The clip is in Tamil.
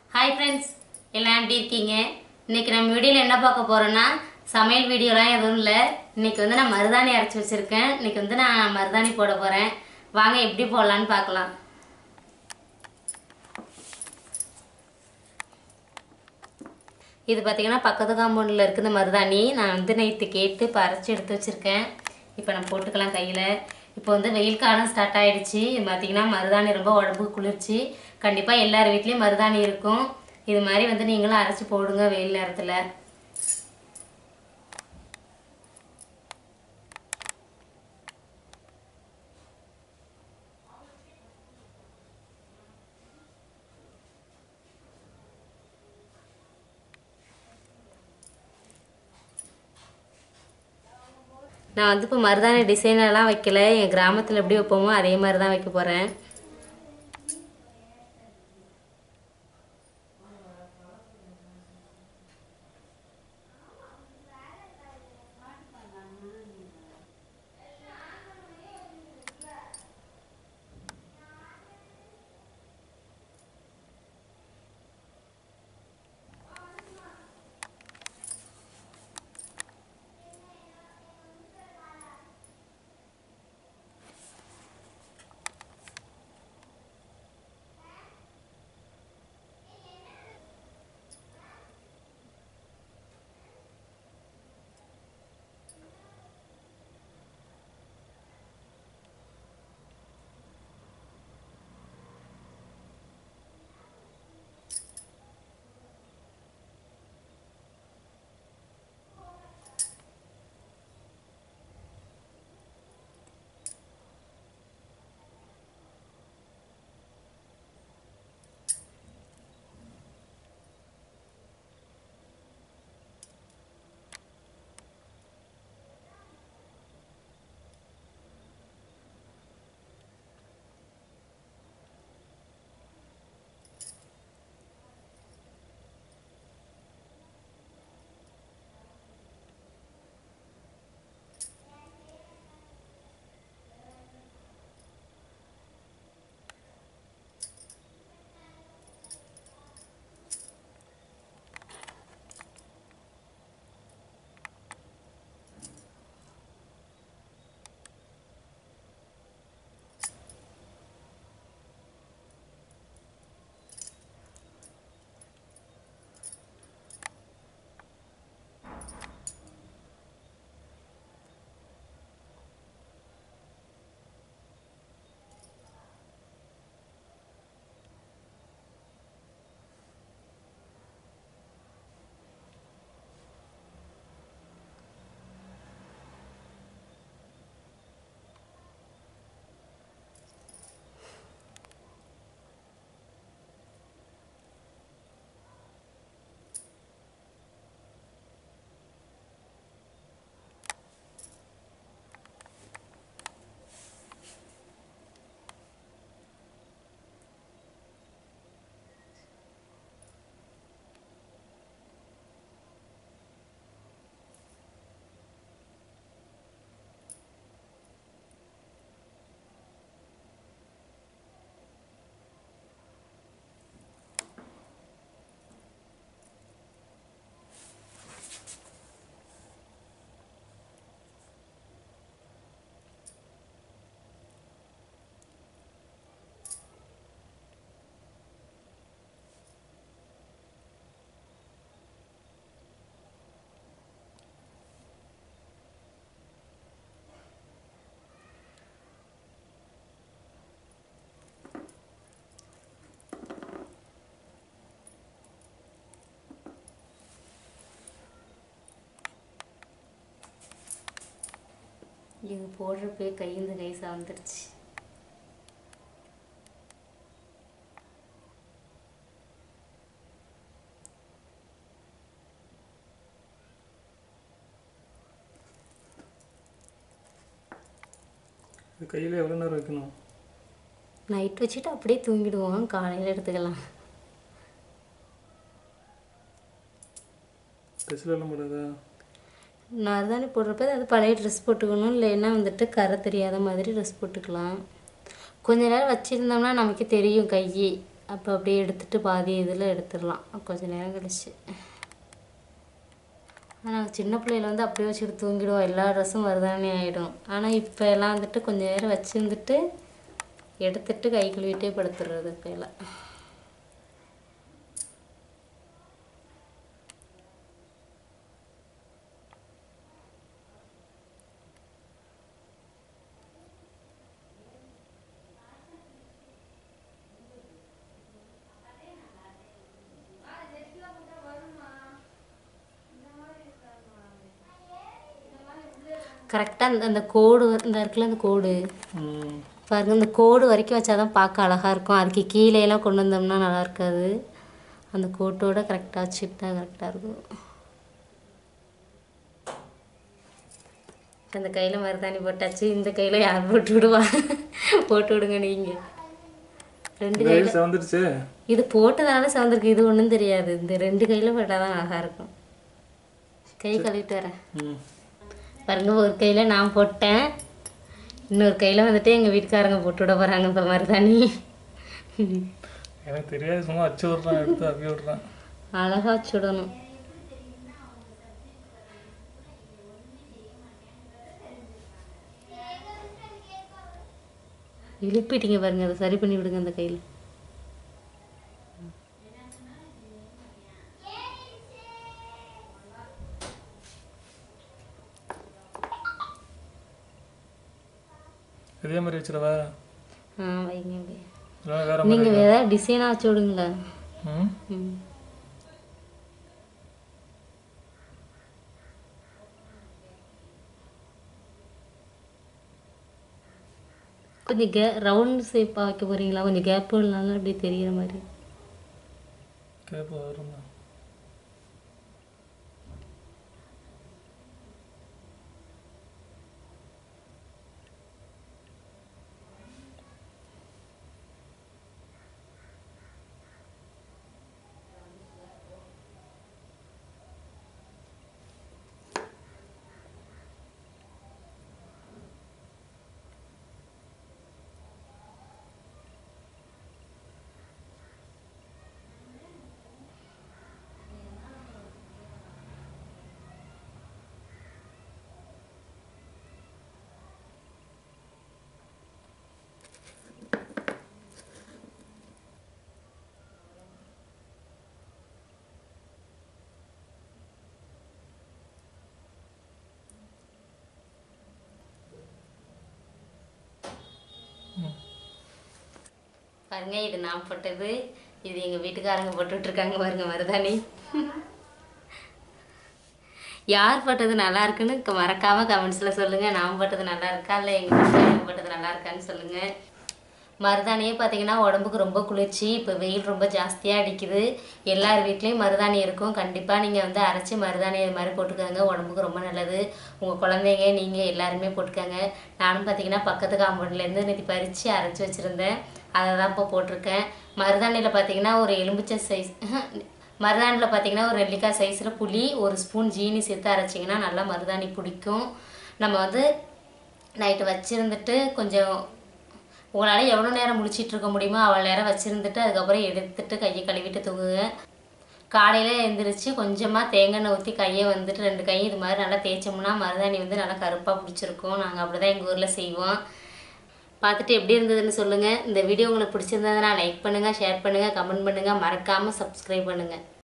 ஹாய் ஃப்ரெண்ட்ஸ் எல்லாம் எப்படி இருக்கீங்க இன்னைக்கு நம்ம வீடியோவில் என்ன பார்க்க போறோம்னா சமையல் வீடியோலாம் எதுவும் இல்லை இன்னைக்கு வந்து நான் மருதாணி அரைச்சி வச்சிருக்கேன் இன்னைக்கு வந்து நான் மருதாணி போட போறேன் வாங்க எப்படி போடலான்னு பார்க்கலாம் இது பார்த்தீங்கன்னா பக்கத்து காம்பவுண்டில் இருக்குது மருதாணி நான் வந்து நேற்று கேட்டு இப்போ அரைச்சி எடுத்து வச்சுருக்கேன் இப்போ நான் போட்டுக்கலாம் கையில் இப்போ வந்து வெயில் காலம் ஸ்டார்ட் ஆயிடுச்சு இது பார்த்தீங்கன்னா மருதாணி ரொம்ப உடம்புக்கு குளிர்ச்சி கண்டிப்பாக எல்லார் வீட்லேயும் மருதாணி இருக்கும் இது மாதிரி வந்து நீங்களும் அரைச்சி போடுங்க வெயில் நேரத்தில் நான் வந்து இப்போ மருதாணி டிசைன் எல்லாம் வைக்கல என் கிராமத்தில் எப்படி வைப்போமோ அதே மாதிரி தான் வைக்க போகிறேன் இது போடுறப்பே கையிருந்து கை சாந்துருச்சு இது கையில் எவ்வளோ நேரம் வைக்கணும் நைட் வச்சுட்டு அப்படியே தூங்கிடுவோம் காலையில் எடுத்துக்கலாம் ஸ்பெஷல் எல்லாம் போடாதா மருதாணி போடுறப்ப அது பழைய ட்ரெஸ் போட்டுக்கணும் இல்லைன்னா வந்துட்டு கரை தெரியாத மாதிரி ட்ரெஸ் போட்டுக்கலாம் கொஞ்ச நேரம் வச்சுருந்தோம்னா நமக்கு தெரியும் கை அப்போ அப்படியே எடுத்துட்டு பாதி இதில் எடுத்துடலாம் கொஞ்சம் நேரம் கழிச்சு ஆனால் சின்ன பிள்ளையில வந்து அப்படியே வச்சுட்டு தூங்கிடுவோம் எல்லா ட்ரெஸ்ஸும் மருதாணி ஆகிடும் ஆனால் இப்போ எல்லாம் வந்துட்டு கொஞ்சம் நேரம் வச்சுருந்துட்டு எடுத்துட்டு கை கழுவிட்டே படுத்துடுறது இப்போ எல்லாம் கரெக்டாக அந்த அந்த கோடு வ- இந்த இருக்குல்ல அந்த கோடு ம் பாருங்க இந்த கோடு வரைக்கும் வச்சாதான் பார்க்க அழகாக இருக்கும் அதுக்கு கீழே எல்லாம் கொண்டு வந்தோம்னா நல்லா இருக்காது அந்த கோட்டோட கரெக்டாக வச்சுக்கிட்டா கரெக்டாக இருக்கும் அந்த கையில் மருதாணி போட்டாச்சு இந்த கையில் யார் போட்டு விடுவா போட்டு விடுங்க நீங்கள் ரெண்டு கை வெயில் செவந்துடுச்சு இது போட்டதால சவந்திருக்கு இது ஒன்றும் தெரியாது இந்த ரெண்டு கையில் போட்டால் தான் அழகாக இருக்கும் கை கழுவிட்டு வரேன் ம் பாருங்க ஒரு கையில் நான் போட்டேன் இன்னொரு கையில் வந்துட்டு எங்கள் வீட்டுக்காரங்க போட்டு விட போகிறாங்க இப்போ மருதாணி எனக்கு தெரியாது சும்மா அச்சு விட்றான் எடுத்து அப்படியே விட்றான் அழகாக வச்சுடணும் இழுப்பிட்டீங்க பாருங்க அதை சரி பண்ணி விடுங்க அந்த கையில் இதே மாதிரி வச்சிடவா ஆ வைங்க வைங்க. இல்லைன்னா வேற மாதிரி நீங்கள் ஏதாவது டிசைனாக வச்சு விடுங்களேன் ம் ம் கொஞ்சம் கே ரவுண்ட் ஷேப்பாக வைக்க போகிறீங்களா கொஞ்சம் கேப்பு இல்லாமல் அப்படி தெரிகிற மாதிரி கேட்ப வரும் தான் பாருங்க இது நான் போட்டது இது எங்கள் வீட்டுக்காரங்க போட்டுட்டு இருக்காங்க பாருங்க மருதாணி யார் போட்டது நல்லா இருக்குன்னு க- மறக்காம கமெண்ட்ஸில் சொல்லுங்கள் நான் போட்டது நல்லா இருக்கா இல்லை எங்கள் வீட்டுக்காரங்க போட்டது நல்லா இருக்கான்னு சொல்லுங்கள் மருதாணியே பார்த்தீங்கன்னா உடம்புக்கு ரொம்ப குளிர்ச்சி இப்போ வெயில் ரொம்ப ஜாஸ்தியாக அடிக்குது எல்லார் வீட்லேயும் மருதாணி இருக்கும் கண்டிப்பாக நீங்கள் வந்து அரைச்சி மருதாணி இது மாதிரி போட்டுக்கோங்க உடம்புக்கு ரொம்ப நல்லது உங்கள் குழந்தைங்க நீங்கள் எல்லாருமே போட்டுக்கோங்க நானும் பார்த்தீங்கன்னா பக்கத்து காம்பவுண்ட்லேருந்து நேற்று பறித்து அரைச்சி வச்சுருந்தேன் அதை தான் இப்போ போட்டிருக்கேன் மருதாணியில் பார்த்தீங்கன்னா ஒரு எலும்பிச்சை சைஸ் மருதாணியில் பார்த்தீங்கன்னா ஒரு நெல்லிக்காய் சைஸில் புளி ஒரு ஸ்பூன் ஜீனி சேர்த்து அரைச்சிங்கன்னா நல்லா மருதாணி பிடிக்கும் நம்ம வந்து நைட்டு வச்சுருந்துட்டு கொஞ்சம் உங்களால் எவ்வளோ நேரம் முழிச்சிட்டு இருக்க முடியுமோ அவ்வளோ நேரம் வச்சுருந்துட்டு அதுக்கப்புறம் எடுத்துட்டு கையை கழுவிட்டு தூங்குங்க காலையில் எழுந்திரிச்சு கொஞ்சமாக தேங்காய் எண்ணெய் ஊற்றி கையை வந்துட்டு ரெண்டு கையும் இது மாதிரி நல்லா தேய்ச்சோம்னா மருதாணி வந்து நல்லா கருப்பாக பிடிச்சிருக்கும் நாங்கள் அப்படி தான் எங்கள் ஊரில் செய்வோம் பார்த்துட்டு எப்படி இருந்ததுன்னு சொல்லுங்கள் இந்த வீடியோ உங்களுக்கு பிடிச்சிருந்ததுன்னா லைக் பண்ணுங்கள் ஷேர் பண்ணுங்கள் கமெண்ட் பண்ணுங்கள் மறக்காமல் சப்ஸ்கிரைப் பண்ணுங்கள்